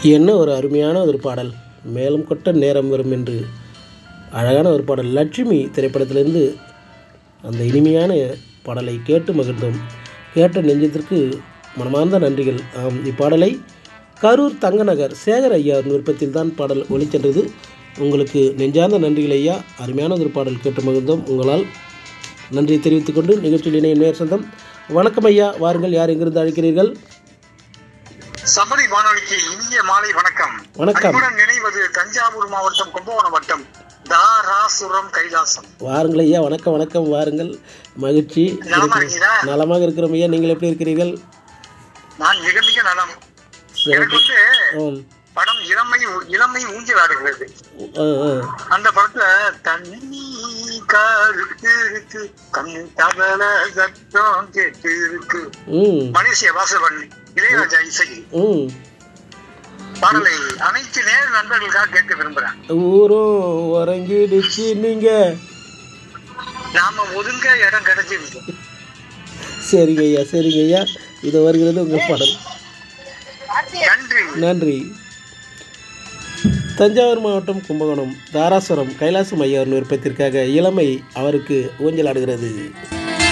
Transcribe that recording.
என்ன ஒரு அருமையான ஒரு பாடல் மேலும் கொட்ட நேரம் வரும் என்று அழகான ஒரு பாடல் லட்சுமி திரைப்படத்திலிருந்து அந்த இனிமையான பாடலை கேட்டு மகிழ்ந்தோம் கேட்ட நெஞ்சத்திற்கு மனமார்ந்த நன்றிகள் ஆம் இப்பாடலை கரூர் தங்கநகர் சேகர் ஐயா விருப்பத்தில் தான் பாடல் ஒளிச்சென்றது உங்களுக்கு நெஞ்சார்ந்த நன்றிகள் ஐயா அருமையான ஒரு பாடல் கேட்டு மகிழ்ந்தோம் உங்களால் நன்றியை தெரிவித்துக் கொண்டு நிகழ்ச்சியில் இணைய நேர் சொந்தம் வணக்கம் ஐயா வாருங்கள் யார் எங்கிருந்து அழைக்கிறீர்கள் சபரி வானொலிக்கு இனிய மாலை வணக்கம் வணக்கம். அன்புடன் நினைவது தஞ்சாவூர் மாவட்டம் கும்பகோணம் வட்டம் தாராசுரம் கைலாசம் வாருங்கள் ஐயா வணக்கம் வணக்கம் வாருங்கள் மகிழ்ச்சி நலமா இருக்கீங்களா நலமாக இருக்கிறோம் ஐயா நீங்கள் எப்படி இருக்கிறீர்கள் நான் மிக மிக நலம் எனக்கு சிறப்பு வந்து ஆம் படம் இளமை இளமை ஊஞ்சல் ஆடுகிறது ஆ ஆ அந்த படத்துல தண்ணி கருத்து இருக்கு கண் தவள சத்தம் கேட்டு இருக்கு ம் மலேசிய வாசவன் இளையராஜா இசை ம் பாடலை அனைத்து நேர நண்பர்களுக்காக கேட்க விரும்புறேன் ஊரும் உறங்கிடுச்சு நீங்கள் நாம ஒதுங்க இடம் கிடைச்சிருக்கு சரிங்க ஐயா சரிங்க ஐயா இது வருகிறது உங்கள் பாடல் நன்றி நன்றி தஞ்சாவூர் மாவட்டம் கும்பகோணம் தாராசுரம் கைலாசம் ஐயா விருப்பத்திற்காக இளமை அவருக்கு ஊஞ்சல் ஆடுகிறது